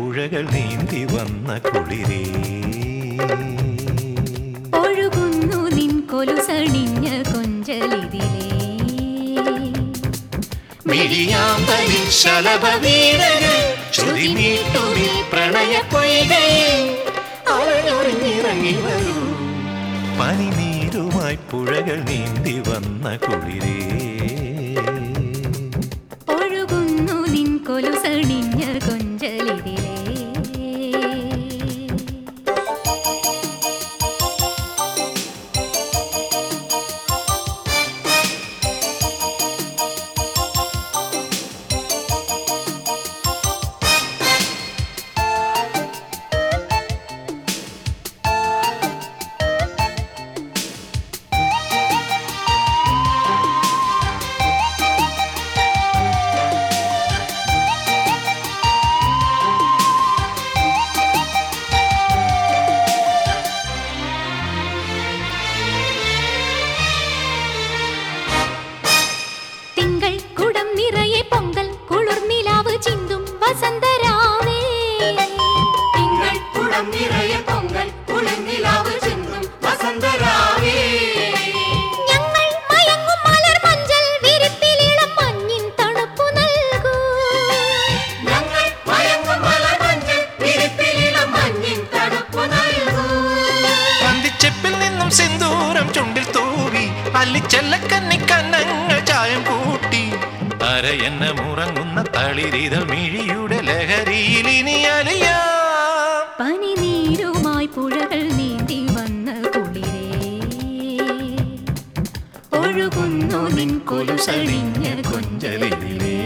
പുഴകൾ നീന്തി വന്ന കുളിരേ ഒഴുകുന്നു നിൻ കൊലുസണിഞ്ഞ കൊഞ്ചലിതിലേ മിഴിയാമ്പലിൽ ശലഭവീരകൾ ശ്രുതി നീട്ടുമി പ്രണയ പൊയ്കയിൽ അവനൊറിഞ്ഞിറങ്ങി വരൂ പനിനീരുമായി പുഴകൾ നീന്തി വന്ന കുളിരേ ഒഴുകുന്നു നിൻ കൊലുസണിഞ്ഞ കൊഞ്ചലിതിലേ തിങ്കൾ കുടം നിറയെ പൊങ്കൽ കുളിർനിലാവ് ചിന്തും വസന്തരാവേ തിങ്കൾ കുടം നിറയെ പൊങ്കൽ കുളിർനിലാവ് ചിന്തും വസന്തരാവേ ഞങ്ങൾ മയങ്ങും മലർ മഞ്ചൽ വിരിപ്പിലിളം മഞ്ഞിൻ തണുപ്പു നൽകൂ ഞങ്ങൾ മയങ്ങും മലമഞ്ഞിൽ വിരിപ്പിലിളം മഞ്ഞിൻ തണുപ്പു നൽകൂ പന്തിച്ചെപ്പിൽ നിന്നും സിന്ദൂരം ചുണ്ടിൽ തൂവി അല്ലിച്ചെല്ലക്കന്നി കന്നങ്ങൾ ചായം കൂട്ടി അരയെന്ന മുറങ്ങുന്ന തളിരിതൾ മിഴിയുടെ ലഹരിയിൽ ഇനി അലിയാം പനിനീരുമായി പുഴകൾ നീന്തി വന്ന കുളിരേ ഒഴുകുന്നു നിൻ കൊലുസണിഞ്ഞ കൊഞ്ചലിതിലേ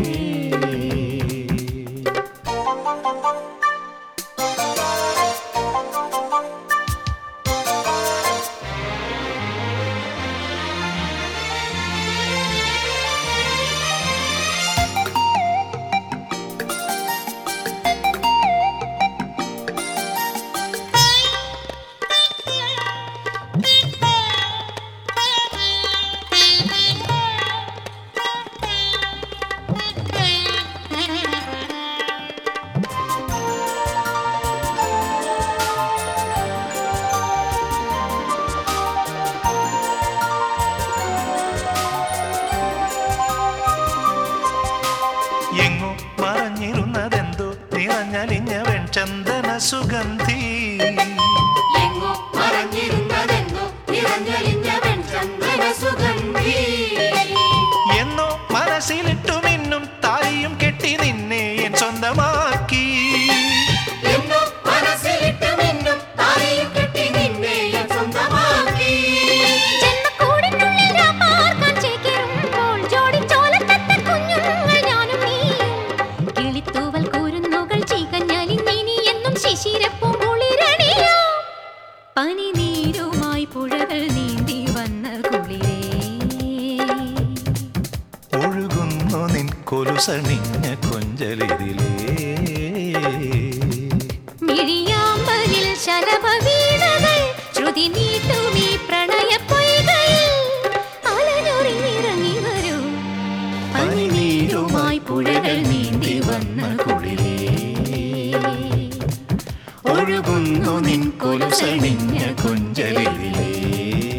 എങ്ങോ മറഞ്ഞിരുന്നതെന്തോ നിറഞ്ഞലിഞ്ഞ വെൺചന്ദന സുഗന്ധി എങ്ങോ മറഞ്ഞിരുന്നതെന്നോ നിറഞ്ഞലിഞ്ഞ വെൺചന്ദന സുഗന്ധി എന്നോ മനസ്സിലിട്ടു മിന്നും താലിയും കെട്ടി നിന്നെ എൻ സ്വന്തമാക്കി എന്നോ മനസ്സിലിട്ട് മിന്നും താലിയും കെട്ടി നിന്നെ ഞാൻ സ്വന്തമാക്കി ജന്മക്കൂടിനുള്ളിൽ രാപ്പാർക്കാൻ ചേക്കേറുമ്പോൾ ജോഡിച്ചോലത്തത്ത കുഞ്ഞുങ്ങൾ ഞാനും നീയും. കിളിത്തൂവൽ കൂരുന്നുകൾ ചീകഞ്ഞലിഞ്ഞിനി എന്നും ശിശിരപ്പൂങ്കുളിരണിയാം. പനിനീരുമായി പുഴകൾ നീന്തി വന്ന കുളിരേ ഒഴുകുന്നു നിൻ കൊലുസണിഞ്ഞ കൊഞ്ചലിതിലേ മിഴിയാമ്പലിൽ ശലഭവീണകൾ ശ്രുതി നീട്ടുമീ പ്രണയപ്പൊയ്കയിൽ അലനൊറിഞ്ഞിറങ്ങി വരൂ പനിനീരുമായി പുഴകൾ നീന്തി വന്ന കുളിരേ ഒഴുകുന്നു നിൻ കൊലുസണിഞ്ഞ കൊഞ്ചലിലേ